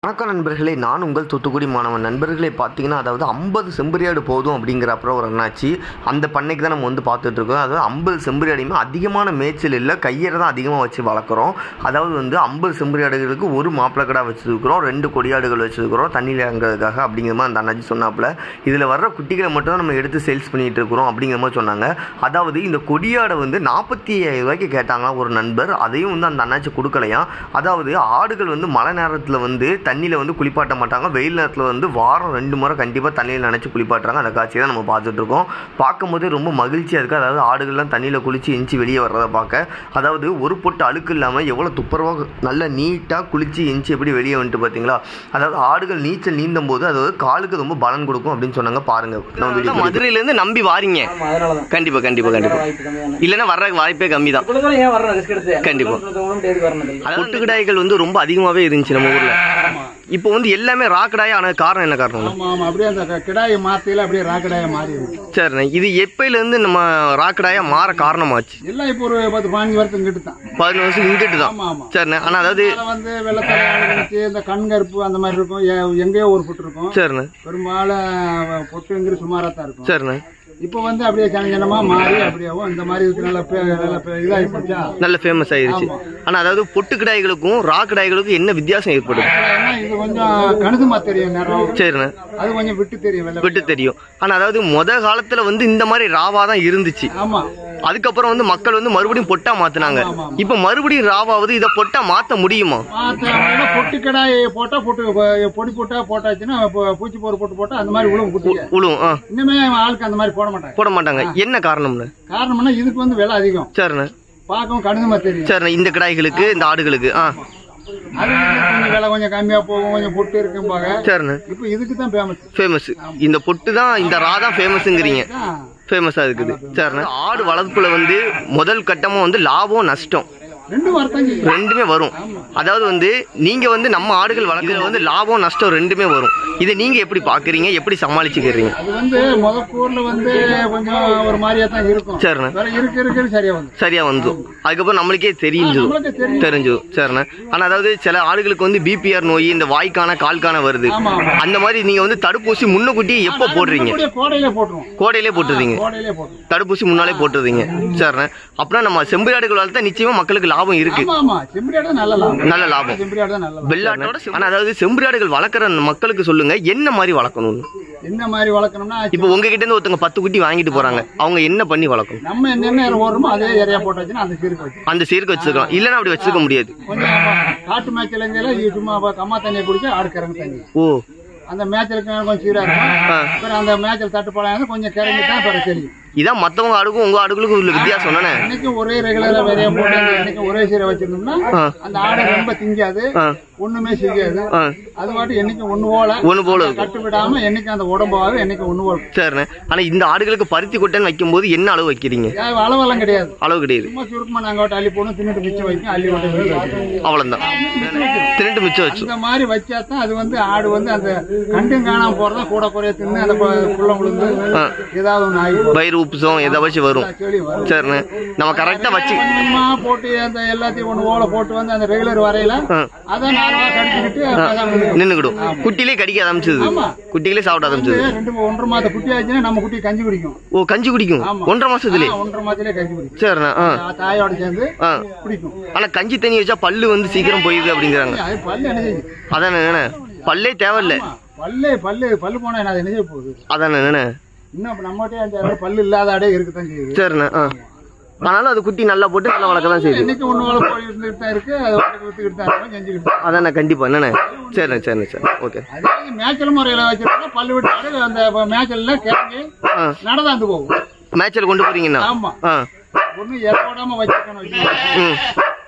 வணக்கம் நண்பர்களே நான் உங்கள் தூத்துக்குடி மாணவன் நண்பர்களே பார்த்தீங்கன்னா அதாவது ஐம்பது செம்பரியாடு போதும் அப்படிங்கிற அப்புறம் ஒரு அண்ணாச்சி அந்த பண்ணைக்கு தான் நம்ம வந்து பார்த்துட்டு இருக்கோம் அதாவது ஐம்பது செம்பரியாடையுமே அதிகமான மேய்ச்சல் இல்லை கையறை தான் அதிகமாக வச்சு வளர்க்குறோம் அதாவது வந்து ஐம்பது செம்பரியாடுகளுக்கு ஒரு மாப்பிள்ளை கடா வச்சுருக்கிறோம் ரெண்டு கொடியாடுகள் வச்சுருக்கிறோம் தண்ணியில் இறங்குறதுக்காக அப்படிங்கிற மாதிரி அந்த அண்ணாச்சி சொன்னாப்புல இதில் வர்ற குட்டிகளை மட்டும் தான் நம்ம எடுத்து சேல்ஸ் பண்ணிகிட்டு இருக்கிறோம் அப்படிங்கிற மாதிரி சொன்னாங்க அதாவது இந்த கொடியாடை வந்து நாற்பத்தி ஐயாயிரம் ரூபாய்க்கு கேட்டாங்களா ஒரு நண்பர் அதையும் வந்து அந்த அண்ணாச்சி கொடுக்கலையாம் அதாவது ஆடுகள் வந்து மழை நேரத்தில் வந்து தண்ணியில் வந்து குளிப்பாட்ட மாட்டாங்க வெயில் நேரத்தில் வந்து வாரம் ரெண்டு முறை கண்டிப்பாக தண்ணியில் நினச்சி குளிப்பாட்டுறாங்க அந்த காட்சியை தான் நம்ம பார்த்துட்டு இருக்கோம் பார்க்கும்போதே ரொம்ப மகிழ்ச்சியாக இருக்குது அதாவது ஆடுகள்லாம் தண்ணியில் குளித்து எஞ்சி வெளியே வர்றதை பார்க்க அதாவது ஒரு பொட்டு அழுக்கு இல்லாமல் எவ்வளோ துப்புரவாக நல்லா நீட்டாக குளித்து எஞ்சி எப்படி வெளியே வந்துட்டு பார்த்தீங்களா அதாவது ஆடுகள் நீச்சல் நீந்தும் போது அதாவது காலுக்கு ரொம்ப பலன் கொடுக்கும் அப்படின்னு சொன்னாங்க பாருங்க நம்ம வீடியோ மதுரையிலேருந்து நம்பி வாரீங்க ஆமா அதனாலதான் கண்டிப்பா கண்டிப்பா கண்டிப்பா வாய்ப்பு கம்மியான இல்லைன்னா வர்ற வாய்ப்பே கம்மி தான் இவ்வளவு தூரம் ஏன் வரணும் ரிஸ்க் எடுத்து கண்டிப்பா. ஒருத்தவங்களும் எதுக்கு வரணும் இல்லை பொட்டுக்கிடாய்கள் வந்து ரொம்ப அதிகமாவே இருந்துச்சு நம்ம ஊர்ல இப்போ வந்து எல்லாமே ராக்கடாய் ஆன காரணம் என்ன காரணம் ஆமா ஆமா அப்படியே அந்த க- கிடாயை மாத்தையில அப்படியே ராக்கடாய மாறி இருக்கு சரிண்ணே இது எப்பையில இருந்து நம்ம ராக்கடாயா மாற காரணமாச்சு எல்லாம் இப்போ ஒரு பத்து பதினஞ்சு வருஷம் கிட்ட தான் பதினஞ்சு வருஷம் இங்கிட்டு தான் ஆமா ஆமா சரிண்ணே ஆனா அதாவது அதனால வந்து வெள்ளத்தலை ஆளுங்களுக்கு இந்த கண்கருப்பு அந்த மாதிரி இருக்கும் எ- எங்கேயோ ஒரு புட்டு இருக்கும் சரிண்ணே பெரும்பாலும் பொட்டுங்கிற சுமாரா தான் இருக்கும் சரிண்ணே இப்போ வந்து அப்படியே சன ஜனமா மாறி அப்படியேவும் இந்த மாதிரி இதுக்கு நல்ல பே- நல்ல பே- இதாகி போச்சா நல்ல ஃபேமஸ் ஆயிருச்சு ஆனா அதாவது பொட்டுக்கிடாய்களுக்கும் ராக்கடாய்களுக்கும் என்ன வித்தியாசம் ஏற்படுது ஏன்னா இது கொஞ்சம் கணுதுமா தெரியும் நேரம் சரிண்ணே அது கொஞ்சம் விட்டு தெரியும் வெள்ளை விட்டு தெரியும் ஆனா அதாவது முத காலத்துல வந்து இந்த மாதிரி ராவா தான் இருந்துச்சு ஆமா அதுக்கப்புறம் வந்து மக்கள் வந்து மறுபடியும் பொட்டா மாத்துனாங்க இப்ப மறுபடியும் ராவாவது இதை பொட்டா மாத்த முடியுமா மாத்த அப்படின்னா பொட்டு கிடாய் போட்டா பொட்டு பொ- பொடி போட்டா போட்டாச்சுன்னா இப்போ பூச்சி போர் போட்டு போட்டா அந்த மாதிரி உழவு குட்டிங்க உழுவும் ஆ இன்னுமே ஆளுக்கு அந்த மாதிரி போட மாட்டாங்க போட மாட்டாங்க என்ன காரணம்னு காரணம்னா இதுக்கு வந்து விலை அதிகம் சரிண்ணே பார்க்கவும் கடினமா தெரியும் சரிண்ணே இந்த கிடாய்களுக்கு இந்த ஆடுகளுக்கு ஆ அது வந்து கொஞ்சம் விலை கொஞ்சம் கம்மியா போகும் கொஞ்சம் பொட்டு இருக்கும் போக சரிண்ணே இப்போ இதுக்கு தான் ஃபேமஸ் ஃபேமஸ் இந்த பொட்டு தான் இந்த ரா தான் ஃபேமஸ்ங்கிறீங்க ஃபேமஸா இருக்குது சரிண்ணே ஆடு வளர்ப்புல வந்து முதல் கட்டமா வந்து லாபம் நஷ்டம் ரெண்டு வார்த்தை ரெண்டுமே வரும் அதாவது வந்து நீங்க வந்து நம்ம ஆடுகள் வளர்க்குறதுல வந்து லாபம் நஷ்டம் ரெண்டுமே வரும் இதை நீங்க எப்படி பாக்குறீங்க எப்படி சமாளிச்சுக்கிறீங்க அது வந்து முத கூர்ல வந்து கொஞ்சம் ஒரு மாதிரியா தான் இருக்கும் சரிண்ணே வேற இருக்கு இருக்கு சரியா வந்து சரியா வந்துடும் அதுக்கப்புறம் நம்மளுக்கே தெரிஞ்சது நம்மளுக்கே தெரியும். தெரிஞ்சது சரிண்ணே ஆனா அதாவது சில ஆடுகளுக்கு வந்து பிபிஆர் நோய் இந்த வாய்க்கான கால்கான வருது ஆமா, ஆமா. அந்த மாதிரி நீங்க வந்து தடுப்பூசி முன்னுக்கூட்டி எப்போ போடுறீங்க அப்படியே கோடையிலே போட்டுருவோம் கோடையிலே போட்டுருவீங்க கோடையிலே போட்டுருவோம் தடுப்பூசி முன்னாலே போட்டுருவீங்க சரிண்ணே அப்படின்னா நம்ம செம்பரியாடுகள் வளர்த்தா நிச்சயமா மக்களுக்கு லாபம் இருக்கு ஆமா ஆமா செம்பரியாடு தான் நல்ல லாபம் நல்ல லாபம் செம்பரியாடு தான் நல்ல லாபம் வெள்ளாட்டோட ஆனா அதாவது செம்பரியாடுகள் வளர்க்குற மக்களுக்கு சொல்லுங்க என்ன மாதிரி வளர்க்கணும்னு என்ன மாதிரி வளர்க்கணும்னா இப்போ உங்ககிட்ட இருந்து ஒருத்தங்க பத்து குட்டி வாங்கிட்டு போறாங்க அவங்க என்ன பண்ணி வளர்க்கணும் நம்ம என்னென்ன ஓடுறோமோ அதே ஏரியா போட்டாச்சுன்னா அந்த சீருக்கு வச்சு அந்த சீருக்கு வச்சிருக்கலாம் இல்லைன்னா அப்படி வச்சிருக்க முடியாது கொஞ்சம் காட்டு மேய்ச்சலுங்கையில இது சும்மா அப்ப கம்மா தண்ணியை குடிச்சா ஆடு கிறங்கு தண்ணி ஓ அந்த மேய்ச்சலுக்கு கொஞ்சம் சீரா இருக்கும் அப்புறம் அந்த மேய்ச்சல் தட்டுப்பாடாக கொஞ்சம் கிறங்கி தான் பிற தெரியும் இதான் மத்தவங்க ஆடுக்கும் உங்க ஆடுகளுக்கும் உள்ள வித்தியாசம் தானே இன்னைக்கு ஒரே ரெகுலரா விதைய போட்டு அந்த இன்னைக்கு ஒரே சீரை வச்சிருந்தோம்னா அந்த ஆடு ரொம்ப திங்காது ஒண்ணுமே செய்யாது ஆ. அது பாட்டு என்னைக்கு ஒண்ணு போல ஒண்ணு போல இருக்கும் கட்டு விடாம என்னைக்கு அந்த உடம்பாக என்னைக்கு ஒண்ணு போல சரிண்ணே ஆனா இந்த ஆடுகளுக்கு பருத்தி கொட்டைன்னு வைக்கும்போது என்ன அளவு வைக்கிறீங்க ஏன் அளவெல்லாம் கிடையாது அளவு கிடையாது சும்மா சுருக்கமா நாங்க விட்டு அள்ளி போடணும் தின்னுட்டு மிச்சம் வைக்கும் அள்ளி விட்டு வெளியே வைக்கணும். அவ்வளவுதான் திரண்டு மிச்சம் வச்சு அந்த மாதிரி வச்சா தான் அது வந்து ஆடு வந்து அந்த கண்டும் காணாம போறதா கூட குறைய தின்னு அந்த ப- புள்ள விழுந்து ஏதாவது ஒண்ணு ஆகி போகும். வயிறு உப்புசம் ஏதாச்சும் வரும் செடி வரும் சரிண்ணே நம்ம கரெக்டா வச்சு கொஞ்சமா போட்டு அந்த எல்லாத்தையும் ஒண்ணு ஓலை போட்டு வந்து அந்த ரெகுலர் வரையில அதை நார்மலா கடிச்சுக்கிட்டு அதான் விழுகும். நின்னுக்கிடும் குட்டிலே கடிக்க ஆரம்பிச்சது குட்டிகளே சாப்பிட ஆரம்பிச்சது ரெண்டு ஒன்றரை மாத குட்டி ஆச்சுன்னா நம்ம குட்டி கஞ்சி குடிக்கும் ஓ கஞ்சி குடிக்கும் ஒன்றரை மாசத்துலயே ஆ, ஒன்றரை மாதத்திலே கஞ்சி குடிக்கும் சரிண்ணே ஆ ஆ, தாயோட சேர்ந்து ஆ குடிக்கும் ஆனா கஞ்சி தண்ணி வச்சா பல்லு வந்து சீக்கிரம் போயிடுது அப்படிங்கிறாங்க அது பல்லு என்ன செய்யுது அதான் என்ன பல்லே தேவையில்ல ஆமா, பல்லு பல்லு பல்லு போனா என்ன அது என்ன செய்ய போகுது அதான் என்ன இன்னும் இப்ப நம்மகிட்டே அந்த பல்லு இல்லாத ஆடே இருக்குதான் செய்யுது சரிண்ணே ஆ ஆனாலும் அது குட்டி நல்லா போட்டு நல்லா வளர்க்க தான் செய்யுது என்னைக்கு ஒண்ணு வேலை போய் இருந்துகிட்டு தான் இருக்கு அது வாட்டுக்கு வித்துக்கிட்டு தான் இருக்கும் செஞ்சுக்கிட்டு தான் அதாண்ணே கண்டிப்பா என்னண்ணே சரிண்ணே சரிண்ணே சரி ஓகே அதே மேய்ச்சல் முறையில வச்சிருந்தா பல்லு விட்டு ஆடு அந்த மேய்ச்சல்ல கிளம்பி ஆ நடந்தாந்து போகும் மேட்சில் கொண்டு போறீங்கண்ணா ஆமா ஆ ஒண்ணு இற போடாம வச்சிருக்கணும் வச்சுக்கோங்க. ம்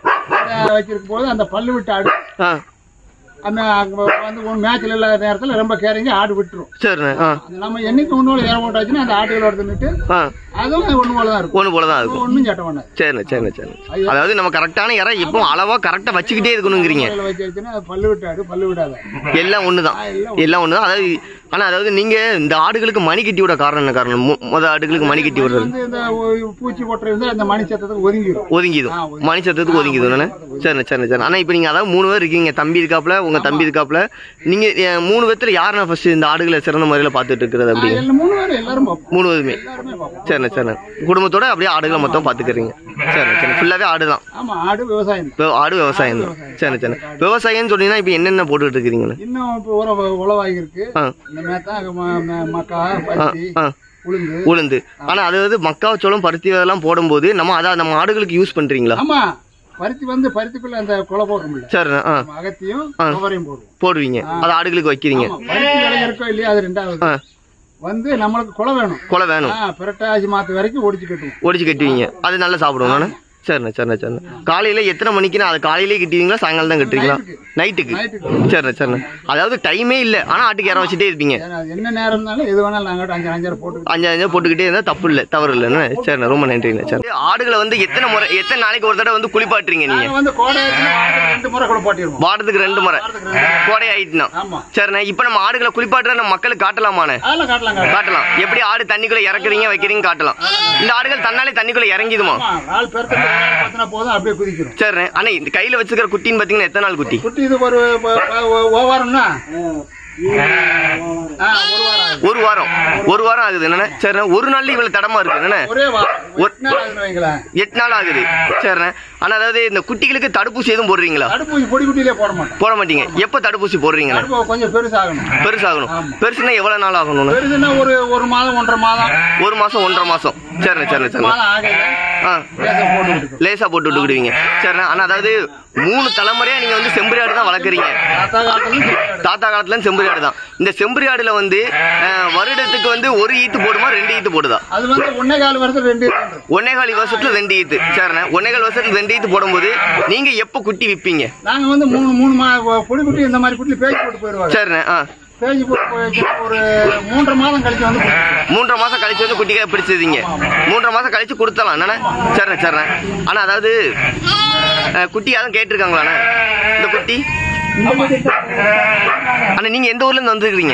அதை வச்சிருக்கும் போது அந்த பல்லு விட்டு ஆடு ஆ அந்த அங்க வந்து ஒண்ணு மேய்ச்சல் இல்லாத நேரத்துல ரொம்ப கேறங்கி ஆடு விட்டுரும் சரிண்ணே ஆ அது நம்ம என்னைக்கு ஒண்ணு போல இற போட்டாச்சுன்னா அந்த ஆட்டுகளோட தின்னுட்டு ஆ அதுவும் ஒண்ணு போல தான் இருக்கும் ஒன்று போல தான் இருக்கும் ஒண்ணும் சட்டை பண்ணாது சரிண்ணே சரிண்ணே சரிண்ணே அதாவது நம்ம கரெக்டான இறை எப்போ அளவா கரெக்டாக வச்சுக்கிட்டே இருக்கணுங்கிறீங்க முறையில வச்சாச்சுன்னா அது பல்லு விட்டு ஆடு பல்லு விடாத எல்லாம் ஒன்று தான் எல்லாம் ஒன்று தான் அதாவது ஆனால் அதாவது நீங்கள் இந்த ஆடுகளுக்கு மணி கட்டி விட காரணம் என்ன காரணம் மு- முத ஆடுகளுக்கு மணி கட்டி விடுறது வந்து இந்த ஒ- பூச்சி கொட்டை இருந்தா அந்த மணி சத்தத்துக்கு ஒதுங்கிடும் ஒதுங்கிடும் மணி சத்தத்துக்கு ஒதுங்கிடும் தானே சரிண்ணே சரிண்ணே சரி ஆனால் இப்போ நீங்கள் அதாவது மூணு பேர் இருக்கீங்க தம்பி இருக்காப்புல உங்க தம்பி இருக்காப்புல நீங்க அஹ், மூணு பேத்துல யாருன்னா ஃபர்ஸ்ட் இந்த ஆடுகளை சிறந்த முறையில பார்த்துட்டு இருக்கிறது அப்படி எல்லா மூணு பேரும் எல்லாரும் பார்ப்போம் மூணு பேருமே எல்லாருமே பார்ப்போம் சரிண்ணே சரிண்ணே குடும்பத்தோட அப்படியே ஆடுகளை மொத்தம் பாத்துக்கிறீங்க சரிண்ணே சரி ஃபுல்லாவே ஆடு தான் ஆமா ஆடு விவசாயம் தான் ஆடு விவசாயம் தான் சரி சரி விவசாயம்னு சொன்னீங்கன்னா இப்போ என்னென்ன போட்டுட்டு இருக்கிறீங்கண்ணே இன்னும் இப்போ உர உழவாகி இருக்கு ஆ இந்த மேத்தா ம- ம- மக்கா பருத்தி ஆ உளுந்து உளுந்து ஆனா அது வந்து மக்காச்சோளம் பருத்தி அதெல்லாம் போடும்போது நம்ம அதான் நம்ம ஆடுகளுக்கு யூஸ் பண்றீங்களா ஆமா பருத்தி வந்து பருத்திக்குள்ள அந்த குலை போடுறோம்ல சரிண்ணே ஆ நம்ம அகத்தியும் துவரையும் போடுவோம் போடுவீங்க அது ஆடுகளுக்கு வைக்கிறீங்க ஆமா, பருத்தி விலை இருக்கோ இல்லையா அது ரெண்டாவது ஆ வந்து நம்மளுக்கு குலை வேணும் கொலை வேணும் ஆ, புரட்டாசி மாத்து வரைக்கும் ஒடிச்சு கட்டுவோம் ஒடிச்சு கட்டுவீங்க அது நல்லா சாப்பிடுவோம் நானே சரிண்ணே சரிண்ணே சரிண்ணே காலையில எத்தனை மணிக்கு அது காலையிலே கட்டுவீங்களா சாயங்காலம் தான் கட்டுறீங்களா நைட்டுக்கு நைட்டுக்கு சரிண்ணே சரிண்ணே அதாவது டைமே இல்லை ஆனா ஆட்டுக்கு இற வச்சுட்டே இருப்பீங்க ஏன்னா, அது என்ன நேரம் இருந்தாலும் எது வேணாலும் நாங்கள் அஞ்சு அஞ்சாறு போட்டு அஞ்சு அஞ்சு போட்டுக்கிட்டே இருந்தா தப்பு இல்லை தவறு இல்லைண்ணே சரிண்ணே ரொம்ப நன்றிண்ணே சரி ஆடுகளை வந்து எத்தனை முறை எத்தனை நாளைக்கு ஒரு தடவை வந்து குளிப்பாட்டுறீங்க நீங்க நாங்கள் வந்து கோடை ரெண்டு முறை கூட போட்டிடுவோம் வாரத்துக்கு ரெண்டு முறை கோடை ஆயிட்டுனா ஆமா சரிண்ணே இப்போ நம்ம ஆடுகளை குளிப்பாட்டுற நம்ம மக்களுக்கு காட்டலாமாண்ணே அதெல்லாம் காட்டலாம் காட்டலாம் காட்டலாம் எப்படி ஆடு தண்ணிக்குள்ள இறக்குறீங்க வைக்கிறீங்க காட்டலாம் இந்த ஆடுகள் தன்னாலே தண்ணிக்குள்ள இறங்கிடுமா ஆமா நாலு பேர்த்து பத்தினா போதும் அப்படியே குதிக்கிறோம் சரிண்ணே அண்ணா இந்த கையில வச்சுக்கிற குட்டின்னு பாத்தீங்கன்னா எத்தனை நாள் குட்டி குட்டி இது ஒரு ஒ- ஒ- ஒ- வாரம்னா ஆ, ஒரு வாரம் ஆகுது. ஒரு வாரம் ஒரு வாரம் ஆகுது என்னண்ணே சரிண்ணே ஒரு நாள்ல இவ்வளவு தடமா இருக்கு என்னண்ணே ஒரே வாரம் ஒரு நாள் ஆகுதுன்னு வைங்களேன் எட்டு நாள் ஆகுது சரிண்ணே ஆனா அதாவது இந்த குட்டிகளுக்கு தடுப்பூசி எதுவும் போடுறீங்களா தடுப்பூசி பொடி குட்டியிலே போட மாட்டோம் போட மாட்டீங்க எப்ப தடுப்பூசி போடுறீங்கண்ணே தடுப்பு கொஞ்சம் பெருசாகணும் பெருசாகணும் ஆமா. பெருசுன்னா எவ்வளவு நாள் ஆகணும்னு பெருசுன்னா ஒரு ஒரு மாதம் ஒன்றரை மாதம் ஒரு மாசம் ஒன்றரை மாசம் சரிண்ணே சரிண்ணே சரிண்ணே மாதம் ஆகையில ஆ லேசா போட்டு விட்டுக்கணும். லேசா போட்டு விட்டுக்கிடுவீங்க சரிண்ணே ஆனா அதாவது மூணு தலைமுறையா நீங்க வந்து செம்பரி ஆடு தான் வளர்க்குறீங்க தாத்தா காலத்துல இருந்து தாத்தா காலத்துல இருந்து செம்பரி ஆடு தான் இந்த செம்பரி ஆடுல வந்து அஹ், வருடத்துக்கு வந்து ஒரு ஈத்து போடுமா ரெண்டு ஈத்து போடுதா அது வந்து ஒன்னே கால் வருஷம் ரெண்டு இருக்கு. ஒன்னேகால் வருஷத்துல ரெண்டு ஈத்து சரிண்ணே ஒன்னேகால் வருஷத்துல ரெண்டு ஈத்து போடும்போது நீங்க எப்ப குட்டி விப்பீங்க நாங்க வந்து மூணு மூணு மா பொடி குட்டி இந்த மாதிரி குட்டி பேஜ் போட்டு போயிருவாங்க சரிண்ணே ஆ பேஜ் போட்டு போயிட்டு ஒரு மூன்றரை மாதம் கழிச்சு வந்து கொடுத்துருவோம். மூன்றரை மாசம் கழிச்சு வந்து குட்டிக்காக பிடிச்சிருந்தீங்க மூன்றரை மாசம் கழிச்சு கொடுத்தலாம் என்னண்ணே சரிண்ணே சரிண்ணே ஆனா அதாவது அஹ், குட்டி யாரும் கேட்டிருக்காங்களாண்ணே இந்த குட்டி ஆனா நீங்க எந்த ஊர்ல இருந்து வந்துருக்கீங்க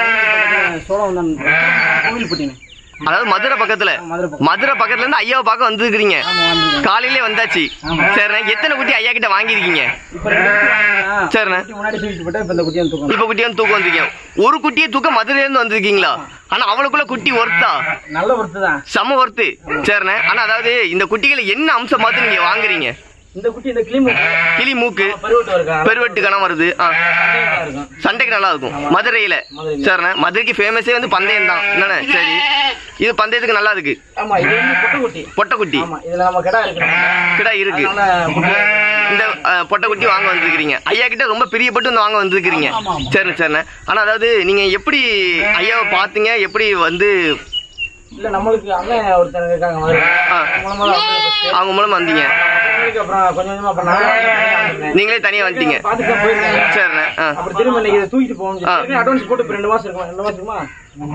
சோழம் தான் கோவில் பட்டினேன் அதாவது மதுரை பக்கத்துல மதுரை மதுரை பக்கத்துல இருந்து ஐயாவை பார்க்க வந்துருக்கீங்க காலையிலே வந்தாச்சு சரிண்ணே எத்தனை குட்டி ஐயா கிட்ட வாங்கியிருக்கீங்க இப்போ ரெண்டு குட்டி வாங்கினா, சரிண்ணே குட்டி முன்னாடி தூக்கிட்டு போட்டா இப்போ இந்த குட்டியை தூக்கணும் இப்ப குட்டியை வந்து தூக்க வந்திருக்கீங்க ஒரு குட்டியை தூக்க மதுரையில இருந்து வந்திருக்கீங்களா ஆனா அவளுக்குள்ள குட்டி ஒர்த்தா நல்ல ஒருத்து தான் செம ஒர்த்து சரிண்ணே ஆனா அதாவது இந்த குட்டிகளை என்ன அம்சம் பார்த்து நீங்க வாங்குறீங்க இந்த குட்டி இந்த கிளீம் கிளி மூக்கு பருவட்டு இருக்கா பெருவெட்டு கணம் வருது ஆ இருக்கும் சண்டைக்கு நல்லா இருக்கும் மதுரையில மதுரையில. சரிண்ணே மதுரைக்கு ஃபேமஸே வந்து பந்தயம் தான் என்னண்ணே சரி இது பந்தயத்துக்கு நல்லா இருக்கு ஆமா இது வந்து பொட்டை குட்டி பொட்டைக்குட்டி ஆமா இதுல நம்ம கடை இருக்கு கிடா இருக்கு அதனால குட்டி இந்த அஹ், பொட்டைக்குட்டி வாங்க வந்திருக்கிறீங்க ஐயா கிட்ட ரொம்ப பிரியப்பட்டு வந்து வாங்க வந்திருக்கிறீங்க சரிண்ணே சரிண்ணே ஆனா அதாவது நீங்க எப்படி ஐயாவை பார்த்தீங்க எப்படி வந்து இல்ல நம்மளுக்கு அண்ணன் ஒருத்தர் இருக்காங்க மதுரை ஆ. அவங்க மூலமா தான் அப்படியே first. அவங்க மூலமா வந்தீங்க அவங்களுக்கு அப்புறம் கொஞ்சம் கொஞ்சமா அப்புறம் நானும் தனியா வந்திருந்தேன். நீங்களே தனியா வந்துட்டீங்க பார்த்துட்டு தான் போயிருக்காங்க சரிண்ணே ஆ அப்புறம் திரும்ப இன்னைக்கு இதை தூக்கிட்டு போகணும் ஆ. அட்வான்ஸ் போட்டு இப்ப ரெண்டு மாசம் இருக்குமா ரெண்டு மாசம் இருக்குமா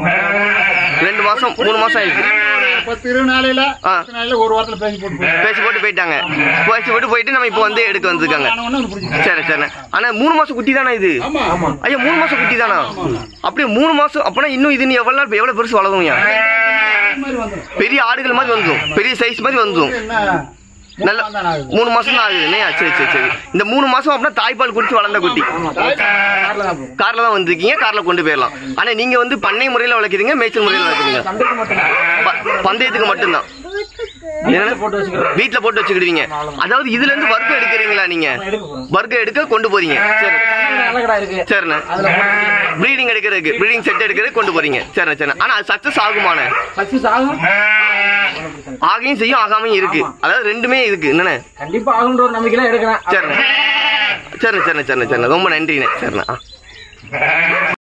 ரெண்டு மாசம் மூணு மாசம் ஆயிடுச்சு ஒரு பத்து இருபது நாளையில ஆ. பத்து நாளையில ஒரு வாரத்துல பேசி போட்டு போயிடுவோம். பேசி போட்டு போயிட்டாங்க பேசி போட்டு போயிட்டு நம்ம இப்போ வந்து எடுக்க வந்திருக்காங்க ஆனவொன்னே அது பிடிச்சிக்கும். சரி சரிண்ணே ஆனா மூணு மாசம் குட்டி தானே இது ஆமா ஆமா ஐயா மூணு மாசம் குட்டி தானா அப்படியே மூணு மாசம் அப்பனா இன்னும் இது நீ எவ்வளவு நாள் எவ்வளவு பெருசு வளருங்க இந்த மாதிரி வந்துடும் பெரிய ஆடுகள் மாதிரி வந்துடும் பெரிய சைஸ் மாதிரி வந்துடும் என்ன நல்ல மூணு மாதம் ஆகுது. மூணு மாசம் தான் ஆகுது இல்லையா சரி சரி சரி இந்த மூணு மாசம் அப்படின்னா தாய்ப்பால் குடிச்சு வளர்ந்த குட்டி கார்ல தான் போகும் கார்ல தான் வந்திருக்கீங்க கார்ல கொண்டு போயிடலாம் ஆனா நீங்க வந்து பண்ணை முறையில வளர்க்குறீங்க மேய்ச்சல் முறையில வளர்க்குறீங்க சண்டைக்கு மட்டும் ப- பந்தயத்துக்கு மட்டும்தான் என்னண்ணே? போட்டு வச்சுக்கிறோம் வீட்ல போட்டு வச்சுக்கிடுவீங்க அதாவது இதுல இருந்து வர்க்கம் எடுக்கிறீங்களா நீங்க எடுக்க போறோம் வர்க்கம் எடுக்க கொண்டு போறீங்க சரி நல்ல கடை இருக்கு சரிண்ணே அதுல போட்டு ப்ரீடிங் எடுக்கிறதுக்கு ப்ரீடிங் செட் எடுக்கிறதுக்கு கொண்டு போறீங்க சரிண்ணே சரிண்ணே ஆனா அது சக்சஸ் ஆகுமாண்ணே சக்சஸ் ஆகும் ஆகையும் செய்யும் ஆகாமையும் இருக்கு அதாவது ரெண்டுமே இருக்கு என்னண்ணே கண்டிப்பா ஆகுன்ற ஒரு நம்பிக்கையில எடுக்கிறேன் சரிண்ணே சரிண்ணே சரிண்ணே சரிண்ணே சரிண்ணே ரொம்ப நன்றிண்ணே சரிண்ணே ஆ